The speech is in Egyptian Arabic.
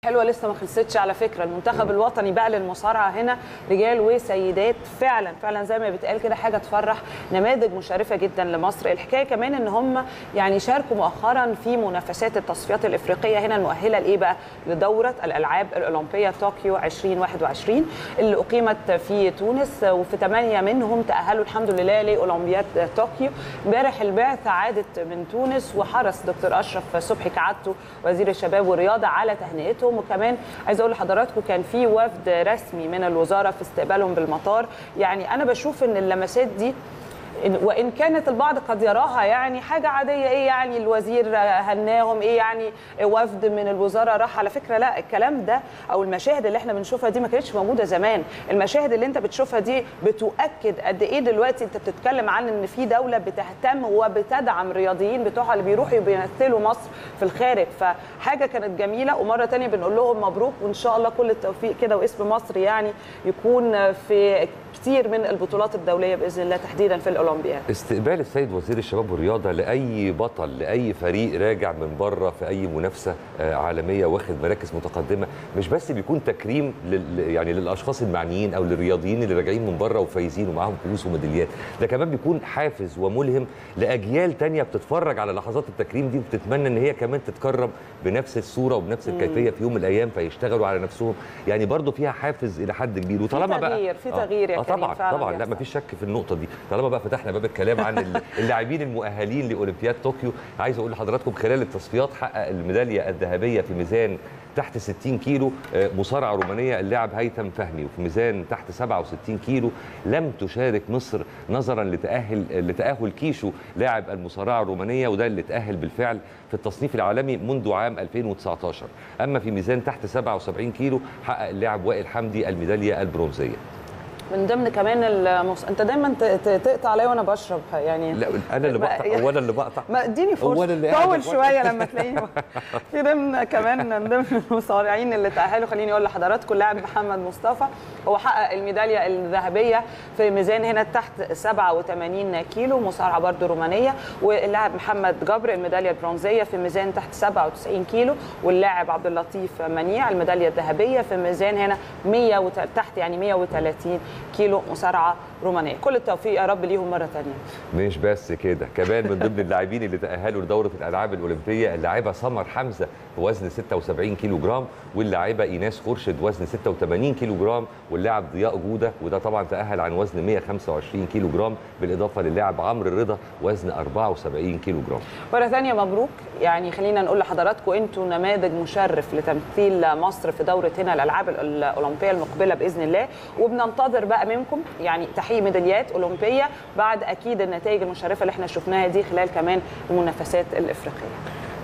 حلوه لسه ما خلصتش على فكره المنتخب الوطني بقى للمصارعه هنا رجال وسيدات فعلا فعلا زي ما بيتقال كده حاجه تفرح نماذج مشرفه جدا لمصر الحكايه كمان ان هم يعني شاركوا مؤخرا في منافسات التصفيات الافريقيه هنا المؤهله لايه بقى لدوره الالعاب الاولمبيه طوكيو 2021 اللي اقيمت في تونس وفي ثمانيه منهم تاهلوا الحمد لله لاولمبياد طوكيو امبارح البعثه عادت من تونس وحرص دكتور اشرف صبحي كعادته وزير الشباب والرياضه على تهنئتهم وكمان عايزه اقول لحضراتكم كان في وفد رسمي من الوزاره في استقبالهم بالمطار يعني انا بشوف ان اللمسات دي إن- وان كانت البعض قد يراها يعني حاجه عاديه ايه يعني الوزير هناهم ايه يعني وفد من الوزاره راح على فكره لا الكلام ده او المشاهد اللي احنا بنشوفها دي ما كانتش موجوده زمان المشاهد اللي انت بتشوفها دي بتؤكد قد ايه دلوقتي انت بتتكلم عن ان في دوله بتهتم وبتدعم الرياضيين بتوعها اللي بيروحوا بيمثلوا مصر في الخارج فحاجه كانت جميله ومره تانية بنقول لهم مبروك وان شاء الله كل التوفيق كده واسم مصر يعني يكون في كتير من البطولات الدوليه باذن الله تحديدا في الاولمبياد استقبال السيد وزير الشباب والرياضه لاي بطل لاي فريق راجع من بره في اي منافسه آه، عالميه واخد مراكز متقدمه مش بس بيكون تكريم لل يعني للاشخاص المعنيين او للرياضيين اللي راجعين من بره وفايزين ومعاهم فلوس وميداليات ده كمان بيكون حافز وملهم لاجيال تانية بتتفرج على لحظات التكريم دي وبتتمنى ان هي كمان تتكرم بنفس الصوره وبنفس الكيفيه في يوم من الايام فيشتغلوا على نفسهم يعني برضو فيها حافز الى حد كبير وطالما بقى تغيير- في آه، تغيير يا آه كريم طبعا فعلاً طبعا لا بيحصل. مفيش شك في النقطه دي طالما بقى فتحنا باب الكلام عن ال- اللاعبين المؤهلين لاولمبياد طوكيو عايز اقول لحضراتكم خلال التصفيات حقق الميداليه الذهبيه في ميزان تحت 60 كيلو آه، مصارعه رومانيه اللاعب هيثم فهمي وفي ميزان تحت 67 كيلو لم تشارك مصر نظرا لتاهل لتاهل كيشو لاعب المصارعه الرومانيه وده اللي تاهل بالفعل في التصنيف العالمي منذ عام 2019 اما في ميزان تحت 77 كيلو حقق اللاعب وائل حمدي الميداليه البرونزيه من ضمن كمان المص... انت دايما ت- ت- تقطع عليا وانا بشرب يعني لا انا اللي ما- بقطع هو انا اللي بقطع ما اديني هو أنا اللي فرصه قاعد طول أتوقع. شويه لما تلاقيني في ضمن كمان من ضمن المصارعين اللي تاهلوا خليني اقول لحضراتكم اللاعب محمد مصطفى هو حقق الميداليه الذهبيه في ميزان هنا تحت 87 كيلو مصارعه برضو رومانيه واللاعب محمد جبر الميداليه البرونزيه في ميزان تحت 97 كيلو واللاعب عبد اللطيف منيع الميداليه الذهبيه في ميزان هنا 100 وت... تحت يعني 130 كيلو مصارعه رومانيه كل التوفيق يا رب ليهم مره ثانيه مش بس كده كمان من ضمن اللاعبين اللي تأهلوا لدورة الألعاب الأولمبية اللاعبة سمر حمزة في وزن 76 كيلو جرام واللاعبة إيناس خورشيد وزن 86 كيلو جرام واللاعب ضياء جودة وده طبعا تأهل عن وزن 125 كيلو جرام بالإضافة للاعب عمرو رضا وزن 74 كيلو جرام مرة ثانية مبروك يعني خلينا نقول لحضراتكم انتوا نماذج مشرف لتمثيل مصر في دورة هنا الألعاب الأولمبية المقبلة بإذن الله وبننتظر بقى منكم يعني تحقيق ميداليات أولمبية بعد أكيد النتائج المشرفة اللي احنا شفناها دي خلال كمان المنافسات الإفريقية